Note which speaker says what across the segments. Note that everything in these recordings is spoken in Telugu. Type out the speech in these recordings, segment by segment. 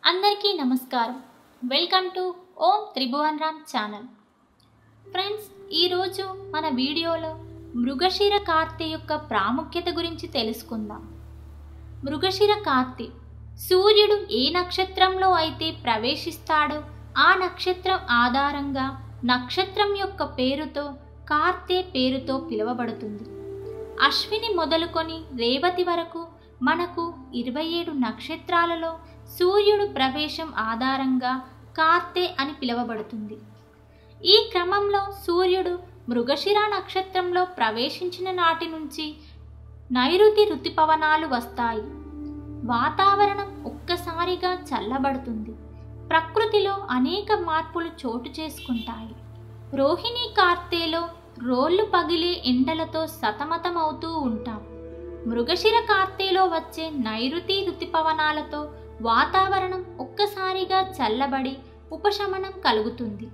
Speaker 1: అందరికీ నమస్కారం welcome to Om Tribhuvan Ram channel friends ఈరోజు మన వీడియోలో మృగశిర కార్తె యొక్క ప్రాముఖ్యత గురించి తెలుసుకుందాం మృగశిర కార్తె సూర్యుడు ఏ నక్షత్రంలో అయితే ప్రవేశిస్తాడో ఆ నక్షత్రం ఆధారంగా నక్షత్రం యొక్క పేరుతో కార్తె పేరుతో పిలువబడుతుంది అశ్విని మొదలుకొని రేవతి వరకు మనకు ఇరవై ఏడు నక్షత్రాలలో సూర్యుడు ప్రవేశం ఆధారంగా కార్తె అని పిలువబడుతుంది ఈ క్రమంలో సూర్యుడు మృగశిర నక్షత్రంలో ప్రవేశించిన నాటి నుంచి నైరుతి ఋతుపవనాలు వస్తాయి వాతావరణం ఒక్కసారిగా చల్లబడుతుంది ప్రకృతిలో అనేక మార్పులు చోటు చేసుకుంటాయి రోహిణి కార్తెలో రోళ్లు పగిలే ఎండలతో సతమతమవుతూ ఉంటాం మృగశిర కార్తెలో వచ్చే నైరుతి ఋతుపవనాలతో వాతావరణం ఒక్కసారిగా చల్లబడి ఉపశమనం కలుగుతుంది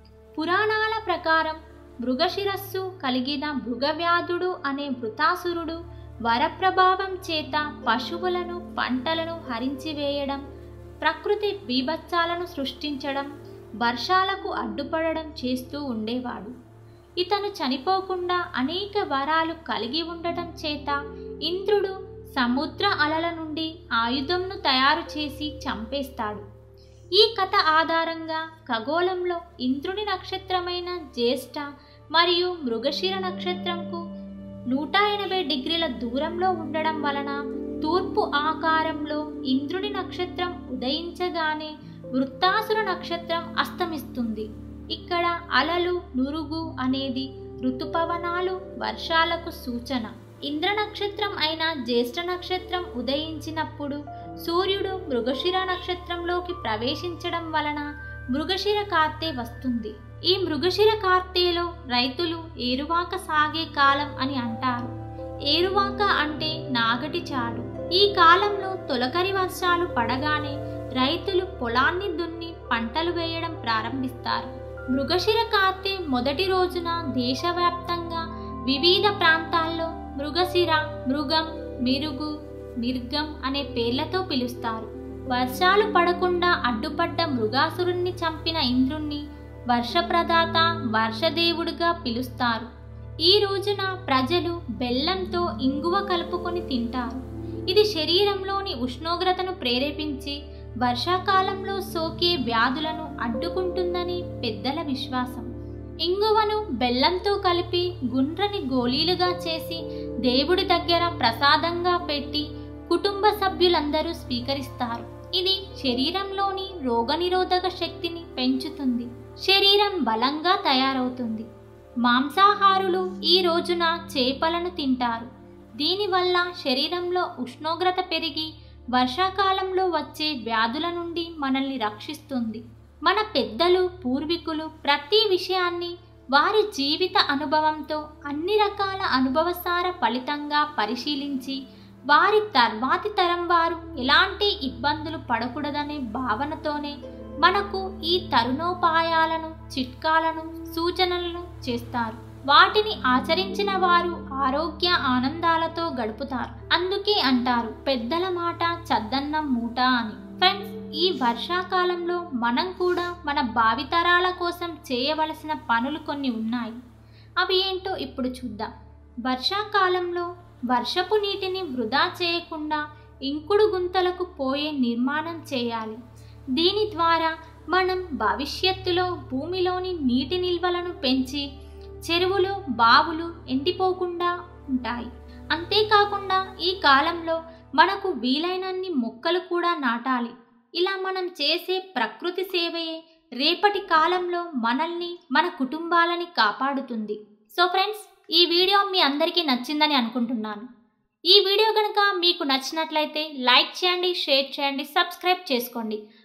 Speaker 1: పురాణాల ప్రకారం మృగశిరస్సు కలిగిన మృగవ్యాధుడు అనే వృతాసురుడు వరప్రభావం చేత పశువులను పంటలను హరించివేయడం ప్రకృతి బీభత్సాలను సృష్టించడం వర్షాలకు అడ్డుపడడం చేస్తూ ఉండేవాడు ఇతను చనిపోకుండా అనేక వరాలు కలిగి ఉండటం చేత ఇంద్రుడు సముద్ర అలల నుండి ఆయుధంను తయారు చేసి చంపేస్తాడు ఈ కథ ఆధారంగా ఖగోళంలో ఇంద్రుని నక్షత్రమైన జ్యేష్ఠ మరియు మృగశిర నక్షత్రంకు నూట ఎనభై డిగ్రీల దూరంలో ఉండడం వలన తూర్పు ఆకారంలో ఇంద్రుని నక్షత్రం ఉదయించగానే వృత్తాసుర నక్షత్రం అస్తమిస్తుంది ఇక్కడ అలలు నురుగు అనేది ఋతుపవనాలు వర్షాలకు సూచన ఇంద్ర నక్షత్రం అయిన జ్యేష్ఠ నక్షత్రం ఉదయించినప్పుడు సూర్యుడు మృగశిర నక్షత్రంలోకి ప్రవేశించడం వలన మృగశిర కార్తె వస్తుంది ఈ మృగశిర కార్తెలో రైతులు ఏరువాక సాగే కాలం అని అంటారు ఏరువాక అంటే నాగటి చాడు ఈ కాలంలో తొలకరి వర్షాలు పడగానే రైతులు పొలాన్ని దున్ని పంటలు వేయడం ప్రారంభిస్తారు మృగశిర కార్తె మొదటి రోజున దేశవ్యాప్తంగా వివిధ ప్రాంతాల్లో మృగశిర మృగం మిరుగు మిర్గం అనే పేర్లతో పిలుస్తారు వర్షాలు పడకుండా అడ్డుపడ్డ మృగాసురుణ్ణి చంపిన ఇంద్రుణ్ణి వర్షప్రదాత వర్షదేవుడిగా పిలుస్తారు ఈ రోజున ప్రజలు బెల్లంతో ఇంగువ కలుపుకొని తింటారు ఇది శరీరంలోని ఉష్ణోగ్రతను ప్రేరేపించి వర్షాకాలంలో సోకే వ్యాధులను అడ్డుకుంటుందని పెద్దల విశ్వాసం ఇంగువను బెల్లంతో కలిపి గుండ్రని గోళీలుగా చేసి దేవుడి దగ్గర ప్రసాదంగా పెట్టి కుటుంబ సభ్యులందరూ స్వీకరిస్తారు ఇది శరీరంలోని రోగనిరోధక శక్తిని పెంచుతుంది శరీరం బలంగా తయారవుతుంది మాంసాహారులు ఈ రోజున చేపలను తింటారు దీనివల్ల శరీరంలో ఉష్ణోగ్రత పెరిగి వర్షాకాలంలో వచ్చే వ్యాధుల నుండి మనల్ని రక్షిస్తుంది మన పెద్దలు పూర్వీకులు ప్రతి విషయాన్ని వారి జీవిత అనుభవంతో అన్ని రకాల అనుభవసార ఫలితంగా పరిశీలించి వారి తర్వాతి తరం వారు ఎలాంటి ఇబ్బందులు పడకూడదనే భావనతోనే మనకు ఈ తరుణోపాయాలను చిట్కాలను సూచనలను చేస్తారు వాటిని ఆచరించిన వారు ఆరోగ్య ఆనందాలతో గడుపుతారు అందుకే అంటారు పెద్దల మాట చద్దన్నం మూట అని ఫ్రెండ్స్ ఈ వర్షాకాలంలో మనం కూడా మన భావితరాల కోసం చేయవలసిన పనులు కొన్ని ఉన్నాయి అవి ఏంటో ఇప్పుడు చూద్దాం వర్షాకాలంలో వర్షపు నీటిని వృధా చేయకుండా ఇంకుడు గుంతలకు పోయే నిర్మాణం చేయాలి దీని ద్వారా మనం భవిష్యత్తులో భూమిలోని నీటి నిల్వలను పెంచి చెరువులు బావులు ఎండిపోకుండా ఉంటాయి అంతేకాకుండా ఈ కాలంలో మనకు వీలైనన్ని మొక్కలు కూడా నాటాలి ఇలా మనం చేసే ప్రకృతి సేవయే రేపటి కాలంలో మనల్ని మన కుటుంబాలని కాపాడుతుంది సో ఫ్రెండ్స్ ఈ వీడియో మీ అందరికీ నచ్చిందని అనుకుంటున్నాను ఈ వీడియో కనుక మీకు నచ్చినట్లయితే లైక్ చేయండి షేర్ చేయండి సబ్స్క్రైబ్ చేసుకోండి